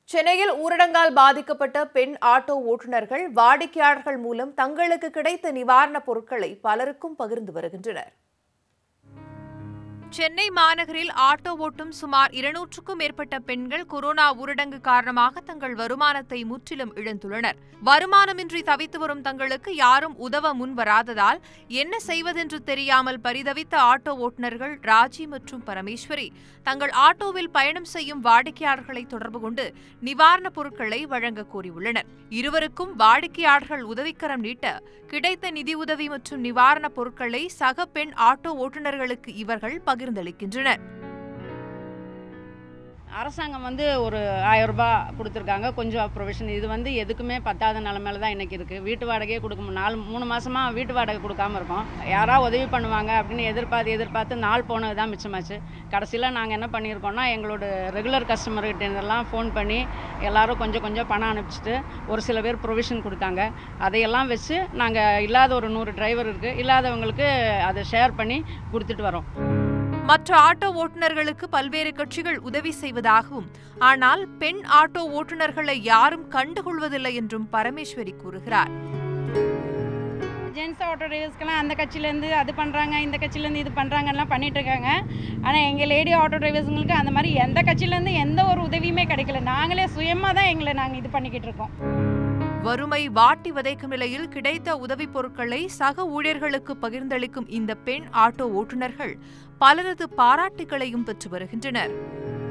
சென்னையில் ஊரடங்கால் பாதிக்கப்பட்ட பெண் ஆட்டோ ஓட்டுநர்கள் வாடிக்கையாளர்கள் மூலம் தங்களுக்கு கிடைத்த நிவாரணப் பொருட்களை பலருக்கும் பகிர்ந்து வருகின்றனர் சென்னை மாநகரில் ஆட்டோ ஓட்டும் சுமார் இருநூற்றுக்கும் மேற்பட்ட பெண்கள் கொரோனா ஊரடங்கு காரணமாக தங்கள் வருமானத்தை முற்றிலும் இழந்துள்ளனர் வருமானமின்றி தவித்து வரும் தங்களுக்கு யாரும் உதவ முன்வராததால் என்ன செய்வதென்று தெரியாமல் பரிதவித்த ஆட்டோ ஓட்டுநர்கள் ராஜி மற்றும் பரமேஸ்வரி தங்கள் ஆட்டோவில் பயணம் செய்யும் வாடிக்கையாளர்களை தொடர்பு கொண்டு நிவாரணப் பொருட்களை வழங்க கோரியுள்ளனர் இருவருக்கும் வாடிக்கையாளர்கள் உதவிக்கரம் நீட்ட கிடைத்த நிதியுதவி மற்றும் நிவாரணப் பொருட்களை சக பெண் ஆட்டோ ஓட்டுநர்களுக்கு இவர்கள் பகிர்ந்தளிக்கின்றனர் அரசாங்கம் வந்து ஒரு ஆயிரம் ரூபாய் கொடுத்துருக்காங்க கொஞ்சம் ப்ரொவிஷன் இது வந்து எதுக்குமே பத்தாத நிலமையில தான் இன்றைக்கி இருக்குது வீட்டு வாடகையே கொடுக்க மு- நாலு மூணு மாதமாக வீட்டு வாடகை கொடுக்காம இருக்கோம் யாராவது உதவி பண்ணுவாங்க அப்படின்னு எதிர்பார்த்து எதிர்பார்த்து நாள் போனது தான் மிச்சமாச்சு கடைசியில் நாங்கள் என்ன பண்ணியிருக்கோம்னா எங்களோட ரெகுலர் கஸ்டமர்கிட்ட இருந்தெல்லாம் ஃபோன் பண்ணி எல்லாரும் கொஞ்சம் கொஞ்சம் பணம் அனுப்பிச்சிட்டு ஒரு சில பேர் ப்ரொவிஷன் கொடுத்தாங்க அதையெல்லாம் வச்சு நாங்கள் இல்லாத ஒரு நூறு டிரைவர் இருக்குது இல்லாதவங்களுக்கு அதை ஷேர் பண்ணி கொடுத்துட்டு வரோம் மற்ற ஆட்டோ ஓட்டுநர்களுக்கு பல்வேறு கட்சிகள் உதவி செய்வதாகவும் ஆனால் பெண் ஆட்டோ ஓட்டுநர்களை யாரும் கண்டுகொள்வதில்லை என்றும் பரமேஸ்வரி கூறுகிறார் ஜென்ஸ் ஆட்டோ டிரைவர்ஸ்க்கெல்லாம் அந்த கட்சியிலேருந்து அது பண்ணுறாங்க இந்த கட்சியிலேருந்து இது பண்ணுறாங்கலாம் பண்ணிட்டு இருக்காங்க ஆனால் எங்கள் லேடி ஆட்டோ டிரைவர்ஸுங்களுக்கு அந்த மாதிரி எந்த கட்சியிலேருந்து எந்த ஒரு உதவியுமே கிடைக்கல நாங்களே சுயமாக தான் எங்களை நாங்கள் இது பண்ணிக்கிட்டு இருக்கோம் வறுமை வாட்டி வதைக்கும் நிலையில் கிடைத்த உதவிப் பொருட்களை சக ஊழியர்களுக்கு பகிர்ந்தளிக்கும் இந்த பெண் ஆட்டோ ஓட்டுநர்கள் பலரது பாராட்டுகளையும் பெற்று வருகின்றனர்